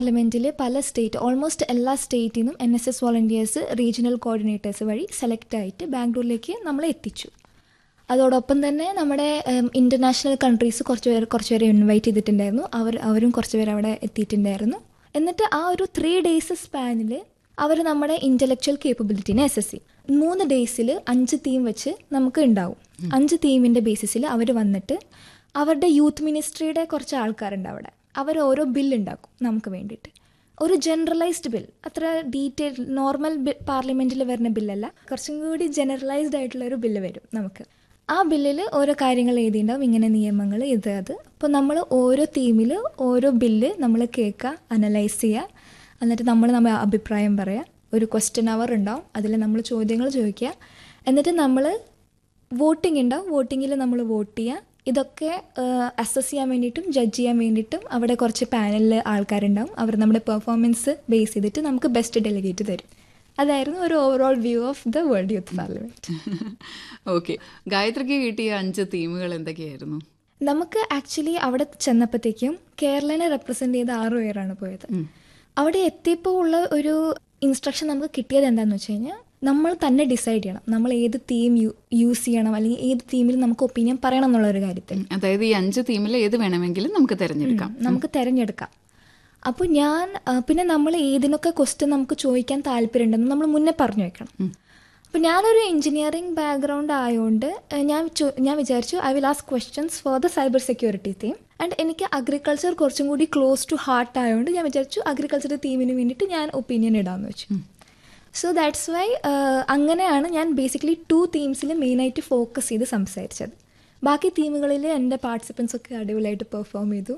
പാർലമെന്റിൽ പല state almost എല്ലാ സ്റ്റേറ്റിൽ നിന്നും N S S volunteers regional coordinators വഴി സെലക്ട് ആയിട്ട് ബാംഗ്ലൂരിലേക്ക് നമ്മളെ എത്തിച്ചു അതോടൊപ്പം തന്നെ നമ്മുടെ ഇന്റർനാഷണൽ കൺട്രീസ് കുറച്ച് പേര് കുറച്ച് പേരെ ഇൻവൈറ്റ് ചെയ്തിട്ടുണ്ടായിരുന്നു അവർ അവരും കുറച്ച് പേര് അവിടെ എത്തിയിട്ടുണ്ടായിരുന്നു എന്നിട്ട് ആ ഒരു ത്രീ ഡേയ്സ് സ്പാനിൽ അവർ നമ്മുടെ ഇന്റലക്ച്വൽ കേപ്പബിലിറ്റിനെ അസസ് ചെയ്യും മൂന്ന് ഡേയ്സിൽ അഞ്ച് തീം വെച്ച് നമുക്ക് ഉണ്ടാവും അഞ്ച് തീമിന്റെ ബേസിസിൽ അവർ വന്നിട്ട് അവരുടെ യൂത്ത് മിനിസ്ട്രിയുടെ കുറച്ച് ആൾക്കാരുണ്ട് അവിടെ അവർ ഓരോ ബില്ല് ഉണ്ടാക്കും നമുക്ക് വേണ്ടിയിട്ട് ഒരു ജനറലൈസ്ഡ് ബിൽ അത്ര ഡീറ്റെയിൽ നോർമൽ പാർലമെന്റിൽ വരുന്ന ബില്ലല്ല കുറച്ചും കൂടി ജനറലൈസ്ഡ് ആയിട്ടുള്ള ഒരു ബില്ല് വരും നമുക്ക് ആ ബില്ലിൽ ഓരോ കാര്യങ്ങൾ എഴുതിയിട്ടുണ്ടാവും ഇങ്ങനെ നിയമങ്ങൾ ഇത് അത് അപ്പോൾ നമ്മൾ ഓരോ തീമിൽ ഓരോ ബില്ല് നമ്മൾ കേൾക്കുക അനലൈസ് ചെയ്യുക എന്നിട്ട് നമ്മൾ നമ്മുടെ അഭിപ്രായം പറയുക ഒരു ക്വസ്റ്റ്യൻ അവർ ഉണ്ടാവും അതിൽ നമ്മൾ ചോദ്യങ്ങൾ ചോദിക്കുക എന്നിട്ട് നമ്മൾ വോട്ടിംഗ് ഉണ്ടാവും വോട്ടിങ്ങിൽ നമ്മൾ വോട്ട് ചെയ്യുക ഇതൊക്കെ അസസ് ചെയ്യാൻ വേണ്ടിയിട്ടും ജഡ്ജ് ചെയ്യാൻ വേണ്ടിയിട്ടും അവിടെ കുറച്ച് പാനലിൽ ആൾക്കാരുണ്ടാവും അവർ നമ്മുടെ പെർഫോമൻസ് ബേസ് ചെയ്തിട്ട് നമുക്ക് ബെസ്റ്റ് ഡെലിഗേറ്റ് തരും അതായിരുന്നു ഒരു overall view of the world youth parliament okay ഗായത്രിക്ക് കിട്ടിയ അഞ്ച് തീമുകൾ എന്തൊക്കെയായിരുന്നു നമുക്ക് ആക്ച്വലി അവിടെ ചെന്നപ്പോഴത്തേക്കും കേരളനെ റെപ്രസെന്റ് ചെയ്ത ആറു പേരാണ് പോയത് അവിടെ എത്തിയപ്പോൾ ഉള്ള ഒരു ഇൻസ്ട്രക്ഷൻ നമുക്ക് കിട്ടിയത് എന്താണെന്ന് വെച്ച് കഴിഞ്ഞാൽ നമ്മൾ തന്നെ ഡിസൈഡ് ചെയ്യണം നമ്മൾ ഏത് തീം യൂസ് ചെയ്യണം അല്ലെങ്കിൽ ഏത് തീമിൽ നമുക്ക് ഒപ്പീനിയൻ പറയണം എന്നുള്ള ഒരു കാര്യത്തിൽ അതായത് ഈ അഞ്ച് തീമിൽ ഏത് വേണമെങ്കിലും നമുക്ക് തിരഞ്ഞെടുക്കാം നമുക്ക് തിരഞ്ഞെടുക്കാം അപ്പോൾ ഞാൻ പിന്നെ നമ്മൾ ഏതിനൊക്കെ ക്വസ്റ്റ്യൻ നമുക്ക് ചോദിക്കാൻ താല്പര്യമുണ്ടെന്ന് നമ്മൾ മുന്നേ പറഞ്ഞു വെക്കണം അപ്പോൾ ഞാനൊരു എഞ്ചിനീയറിംഗ് ബാക്ക്ഗ്രൗണ്ട് ആയതുകൊണ്ട് ഞാൻ ഞാൻ വിചാരിച്ചു I will ask questions for the cyber security theme and എനിക്ക് അഗ്രികൾച്ചർ കുറച്ചും കൂടി ക്ലോസ് ടു ഹാർട്ട് ആയതുകൊണ്ട് ഞാൻ വിചാരിച്ചു അഗ്രികൾച്ചർ തീമിന് വേണ്ടിയിട്ട് ഞാൻ ഒപ്പീനിയൻ ഇടാമെന്ന് വെച്ചു സോ ദാറ്റ്സ് വൈ അങ്ങനെയാണ് ഞാൻ ബേസിക്കലി ടു തീംസിൽ മെയിനായിട്ട് ഫോക്കസ് ചെയ്ത് സംസാരിച്ചത് ബാക്കി തീമുകളിൽ എൻ്റെ പാർട്ടിസിപ്പൻസ് ഒക്കെ അടിപൊളിയായിട്ട് പെർഫോം ചെയ്തു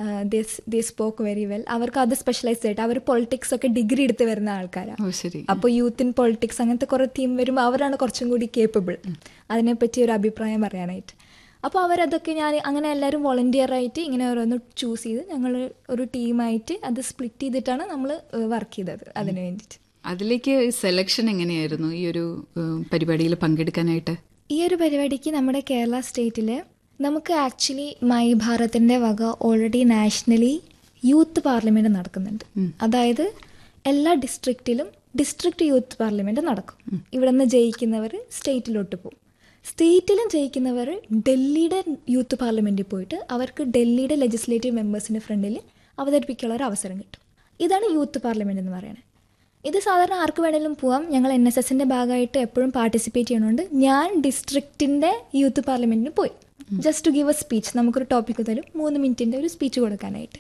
ദേ സ്പോക്ക് വെരി വെൽ അവർക്ക് അത് സ്പെഷ്യലൈസ്ഡ് ആയിട്ട് അവർ പൊളിറ്റിക്സ് ഒക്കെ ഡിഗ്രി എടുത്ത് വരുന്ന ആൾക്കാരാണ് ശരി അപ്പോൾ യൂത്ത് ഇൻ പൊളിറ്റിക്സ് അങ്ങനത്തെ കുറേ തീം വരുമ്പോൾ അവരാണ് കുറച്ചും കൂടി കേപ്പബിൾ അതിനെപ്പറ്റി ഒരു അഭിപ്രായം പറയാനായിട്ട് അപ്പോൾ അവരതൊക്കെ ഞാൻ അങ്ങനെ എല്ലാവരും വോളണ്ടിയർ ആയിട്ട് ഇങ്ങനെ ഓരോന്ന് ചൂസ് ചെയ്ത് ഞങ്ങൾ ഒരു ടീമായിട്ട് അത് സ്പ്ലിറ്റ് ചെയ്തിട്ടാണ് നമ്മൾ വർക്ക് ചെയ്തത് അതിന് വേണ്ടിയിട്ട് അതിലേക്ക് സെലക്ഷൻ എങ്ങനെയായിരുന്നു ഈ ഒരു പരിപാടിയിൽ പങ്കെടുക്കാനായിട്ട് ഈ ഒരു പരിപാടിക്ക് നമ്മുടെ കേരള സ്റ്റേറ്റിൽ നമുക്ക് ആക്ച്വലി മൈ ഭാരതിൻ്റെ വക ഓൾറെഡി നാഷണലി യൂത്ത് പാർലമെന്റ് നടക്കുന്നുണ്ട് അതായത് എല്ലാ ഡിസ്ട്രിക്റ്റിലും ഡിസ്ട്രിക്ട് യൂത്ത് പാർലമെന്റ് നടക്കും ഇവിടെ നിന്ന് ജയിക്കുന്നവർ സ്റ്റേറ്റിലോട്ട് പോകും സ്റ്റേറ്റിലും ജയിക്കുന്നവർ ഡൽഹിയുടെ യൂത്ത് പാർലമെന്റിൽ പോയിട്ട് അവർക്ക് ഡൽഹിയുടെ ലെജിസ്ലേറ്റീവ് മെമ്പേഴ്സിന്റെ ഫ്രണ്ടിൽ അവതരിപ്പിക്കാനുള്ള ഒരു അവസരം കിട്ടും ഇതാണ് യൂത്ത് പാർലമെന്റ് എന്ന് പറയുന്നത് ഇത് സാധാരണ ആർക്ക് വേണേലും പോവാം ഞങ്ങൾ എൻ എസ് എസിന്റെ ഭാഗമായിട്ട് എപ്പോഴും പാർട്ടിസിപ്പേറ്റ് ചെയ്യണോണ്ട് ഞാൻ ഡിസ്ട്രിക്റ്റിന്റെ യൂത്ത് പാർലമെന്റിന് പോയി just to give a speech നമുക്കൊരു ടോപ്പിക് തരും മൂന്ന് മിനിറ്റിന്റെ ഒരു സ്പീച്ച് കൊടുക്കാനായിട്ട്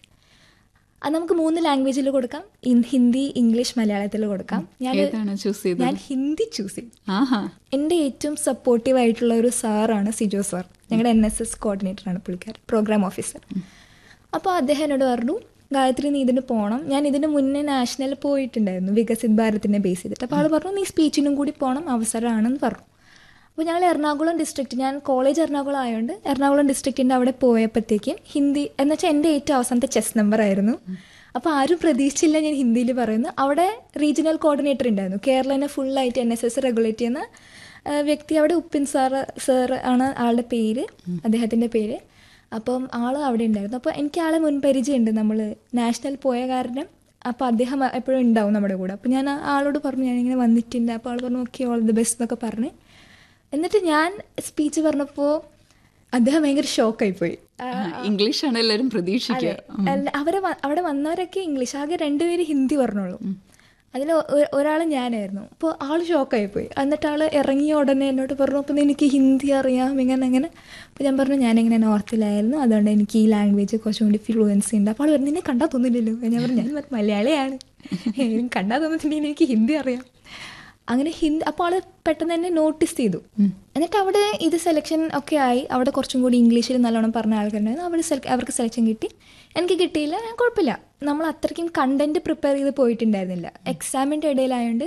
അത് നമുക്ക് മൂന്ന് ലാംഗ്വേജിൽ കൊടുക്കാം ഹിന്ദി ഇംഗ്ലീഷ് മലയാളത്തിൽ കൊടുക്കാം ഞാൻ ചൂസ് ചെയ്തത് ഞാൻ ഹിന്ദി ചൂസ് ചെയ്തു ആഹാ എൻ്റെ ഏറ്റവും സപ്പോർട്ടീവ് ആയിട്ടുള്ള ഒരു സാറാണ് സിജോ സാർ ഞങ്ങളുടെ എൻ എസ് എസ് കോർഡിനേറ്ററാണ് പുള്ളിക്കാരൻ പ്രോഗ്രാം ഓഫീസർ അപ്പോൾ അദ്ദേഹം എന്നോട് പറഞ്ഞു ഗായത്രി നീ ഇതിന് പോകണം ഞാൻ ഇതിന് മുന്നേ നാഷണൽ പോയിട്ടുണ്ടായിരുന്നു വികസിത് ഭാരതിനെ ബേസ് ചെയ്തിട്ട് അപ്പോൾ ആൾ പറഞ്ഞു നീ സ്പീച്ചിനും കൂടി പോകണം അവസരമാണെന്ന് പറഞ്ഞു അപ്പോൾ ഞങ്ങൾ എറണാകുളം ഡിസ്ട്രിക്റ്റ് ഞാൻ കോളേജ് എറണാകുളം ആയതുകൊണ്ട് എറണാകുളം ഡിസ്ട്രിക്റ്റിൻ്റെ അവിടെ പോയപ്പോഴത്തേക്കും ഹിന്ദി എന്ന് വെച്ചാൽ എൻ്റെ ഏറ്റവും അവസാനത്തെ ചെസ് നമ്പർ ആയിരുന്നു അപ്പോൾ ആരും പ്രതീക്ഷിച്ചില്ല ഞാൻ ഹിന്ദിയിൽ പറയുന്നു അവിടെ റീജിയണൽ കോർഡിനേറ്റർ ഉണ്ടായിരുന്നു കേരളനെ ഫുള്ളായിട്ട് എൻ എസ് എസ് റെഗുലേറ്റ് ചെയ്യുന്ന വ്യക്തി അവിടെ ഉപ്പിൻ സാർ സാർ ആണ് ആളുടെ പേര് അദ്ദേഹത്തിൻ്റെ പേര് അപ്പം ആൾ അവിടെ ഉണ്ടായിരുന്നു അപ്പോൾ എനിക്ക് ആളെ മുൻപരിചയമുണ്ട് നമ്മൾ നാഷണൽ പോയ കാരണം അപ്പോൾ അദ്ദേഹം എപ്പോഴും ഉണ്ടാവും നമ്മുടെ കൂടെ അപ്പോൾ ഞാൻ ആളോട് പറഞ്ഞു ഞാനിങ്ങനെ വന്നിട്ടുണ്ട് അപ്പോൾ ആൾ പറഞ്ഞു ഓക്കെ ഓൾ ദി ബെസ്റ്റ് എന്നൊക്കെ പറഞ്ഞ് എന്നിട്ട് ഞാൻ സ്പീച്ച് പറഞ്ഞപ്പോൾ അദ്ദേഹം ഭയങ്കര ഷോക്കായിപ്പോയി ഇംഗ്ലീഷാണ് എല്ലാവരും പ്രതീക്ഷിക്കുക അവരെ അവിടെ വന്നവരൊക്കെ ഇംഗ്ലീഷ് ആകെ രണ്ടുപേര് ഹിന്ദി പറഞ്ഞോളൂ അതിൽ ഒരാൾ ഞാനായിരുന്നു അപ്പോൾ ആൾ ഷോക്കായിപ്പോയി എന്നിട്ട് ആൾ ഇറങ്ങിയ ഉടനെ എന്നോട് പറഞ്ഞു അപ്പം എനിക്ക് ഹിന്ദി അറിയാം ഇങ്ങനെ അങ്ങനെ അപ്പോൾ ഞാൻ പറഞ്ഞു ഞാനിങ്ങനെ നോർത്തിലായിരുന്നു അതുകൊണ്ട് എനിക്ക് ഈ ലാംഗ്വേജ് കുറച്ചും കൂടി ഫ്ലുവൻസി ഉണ്ട് അപ്പോൾ ആൾ പറഞ്ഞു നിന്നെ കണ്ടാൽ തോന്നില്ലല്ലോ ഞാൻ പറഞ്ഞു ഞാൻ മലയാളിയാണ് കണ്ടാൽ തോന്നുന്നില്ല എനിക്ക് ഹിന്ദി അറിയാം അങ്ങനെ ഹിന്ദി അപ്പോൾ ആള് പെട്ടെന്ന് തന്നെ നോട്ടീസ് ചെയ്തു എന്നിട്ട് അവിടെ ഇത് സെലക്ഷൻ ഒക്കെ ആയി അവിടെ കുറച്ചും കൂടി ഇംഗ്ലീഷിൽ നല്ലോണം പറഞ്ഞ ആൾക്കാരുണ്ടായിരുന്നു അവിടെ അവർക്ക് സെലക്ഷൻ കിട്ടി എനിക്ക് കിട്ടിയില്ല ഞാൻ കുഴപ്പമില്ല നമ്മൾ അത്രയ്ക്കും കണ്ടന്റ് പ്രിപ്പയർ ചെയ്ത് പോയിട്ടുണ്ടായിരുന്നില്ല എക്സാമിൻ്റെ ഇടയിലായതുകൊണ്ട്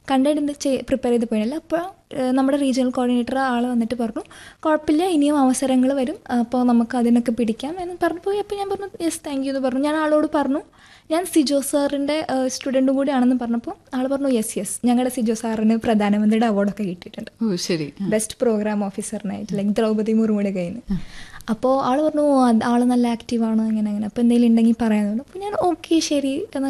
കണ്ടന്റ് പ്രിപ്പയർ ചെയ്ത് പോയില്ല അപ്പോൾ നമ്മുടെ റീജിയണൽ കോർഡിനേറ്റർ ആൾ വന്നിട്ട് പറഞ്ഞു കുഴപ്പമില്ല ഇനിയും അവസരങ്ങൾ വരും അപ്പോൾ നമുക്ക് അതിനൊക്കെ പിടിക്കാം എന്ന് പറഞ്ഞു പോയി അപ്പോൾ ഞാൻ പറഞ്ഞു യെസ് താങ്ക് യു എന്ന് പറഞ്ഞു ഞാൻ ആളോട് പറഞ്ഞു ഞാൻ സിജോ സാറിൻ്റെ സ്റ്റുഡൻറ്റും കൂടിയാണെന്ന് പറഞ്ഞപ്പോൾ ആൾ പറഞ്ഞു യെസ് യെസ് ഞങ്ങളുടെ സിജോ സാറിന് പ്രധാനമന്ത്രിയുടെ അവാർഡൊക്കെ കിട്ടിയിട്ടുണ്ട് ഓ ശരി ആ. ബെസ്റ്റ് പ്രോഗ്രാം ഓഫീസറിനായിട്ട് ലൈക്ക് ദ്രൗപദി മുർമുയുടെ കയ്യിൽ നിന്ന് അപ്പോൾ ആൾ പറഞ്ഞു "ഓ, അത് ആൾ നല്ല ആക്റ്റീവാണ് അങ്ങനെ അങ്ങനെ അപ്പോൾ എന്തെങ്കിലും ഉണ്ടെങ്കിൽ പറയാമെന്ന് പറഞ്ഞു അപ്പോൾ ഞാൻ ഓക്കെ ശരി എന്ന്